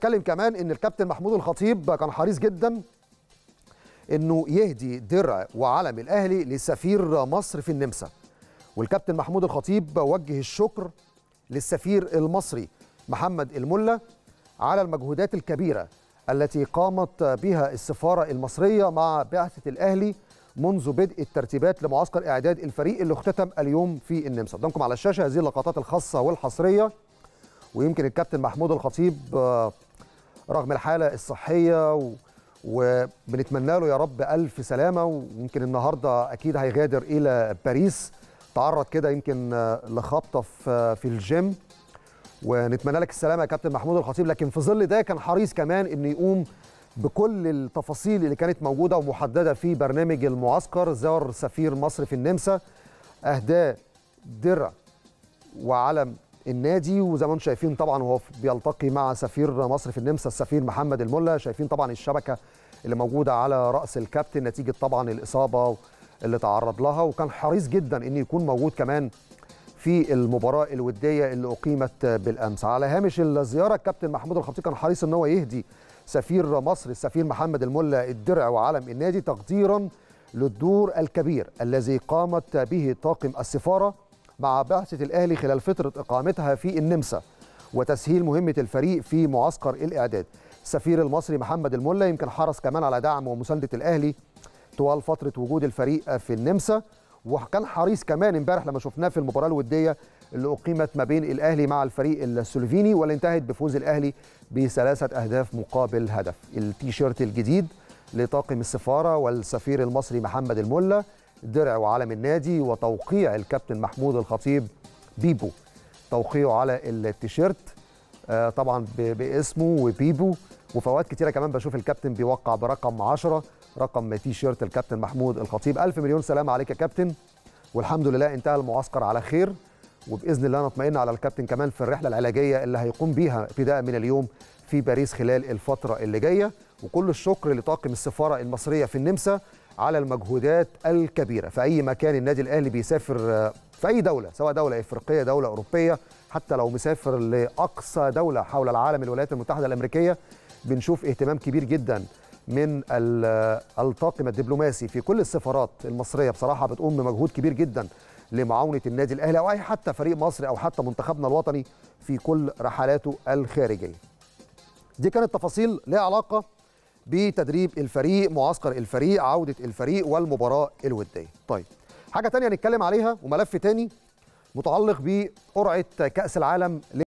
نتكلم كمان ان الكابتن محمود الخطيب كان حريص جدا انه يهدي درع وعلم الاهلي لسفير مصر في النمسا والكابتن محمود الخطيب وجه الشكر للسفير المصري محمد الملا على المجهودات الكبيره التي قامت بها السفاره المصريه مع بعثه الاهلي منذ بدء الترتيبات لمعسكر اعداد الفريق اللي اختتم اليوم في النمسا قدامكم على الشاشه هذه اللقطات الخاصه والحصريه ويمكن الكابتن محمود الخطيب رغم الحاله الصحيه و... وبنتمنى له يا رب الف سلامه ويمكن النهارده اكيد هيغادر الى باريس تعرض كده يمكن لخبطه في في الجيم ونتمنى لك السلامه يا كابتن محمود الخطيب لكن في ظل ده كان حريص كمان انه يقوم بكل التفاصيل اللي كانت موجوده ومحدده في برنامج المعسكر زار سفير مصر في النمسا اهداه درع وعلم النادي وزي ما انتم شايفين طبعا وهو بيلتقي مع سفير مصر في النمسا السفير محمد الملا شايفين طبعا الشبكه اللي موجوده على راس الكابتن نتيجه طبعا الاصابه اللي تعرض لها وكان حريص جدا ان يكون موجود كمان في المباراه الوديه اللي اقيمت بالامس على هامش الزياره الكابتن محمود الخطيب كان حريص ان هو يهدي سفير مصر السفير محمد الملا الدرع وعلم النادي تقديرا للدور الكبير الذي قامت به طاقم السفاره مع بعثة الأهلي خلال فترة إقامتها في النمسا وتسهيل مهمة الفريق في معسكر الإعداد السفير المصري محمد الملا يمكن حرص كمان على دعم ومساندة الأهلي طوال فترة وجود الفريق في النمسا وكان حريص كمان امبارح لما شفناه في المباراة الودية اللي أقيمت ما بين الأهلي مع الفريق السلوفيني واللي انتهت بفوز الأهلي بثلاثة أهداف مقابل هدف التيشيرت الجديد لطاقم السفارة والسفير المصري محمد الملا درع وعلم النادي وتوقيع الكابتن محمود الخطيب بيبو توقيعه على التيشيرت آه طبعا باسمه وبيبو وفوات كتيره كمان بشوف الكابتن بيوقع برقم 10 رقم تيشيرت الكابتن محمود الخطيب الف مليون سلام عليك يا كابتن والحمد لله انتهى المعسكر على خير وباذن الله نطمئن على الكابتن كمان في الرحله العلاجيه اللي هيقوم بيها ابتداء من اليوم في باريس خلال الفتره اللي جايه وكل الشكر لطاقم السفاره المصريه في النمسا على المجهودات الكبيره في اي مكان النادي الاهلي بيسافر في اي دوله سواء دوله افريقيه دوله اوروبيه حتى لو مسافر لاقصى دوله حول العالم الولايات المتحده الامريكيه بنشوف اهتمام كبير جدا من الطاقم الدبلوماسي في كل السفارات المصريه بصراحه بتقوم بمجهود كبير جدا لمعاونه النادي الاهلي او اي حتى فريق مصري او حتى منتخبنا الوطني في كل رحلاته الخارجيه. دي كانت تفاصيل لها علاقه بتدريب الفريق معسكر الفريق عودة الفريق والمباراة الودية طيب حاجة تانية نتكلم عليها وملف تاني متعلق بقرعة كأس العالم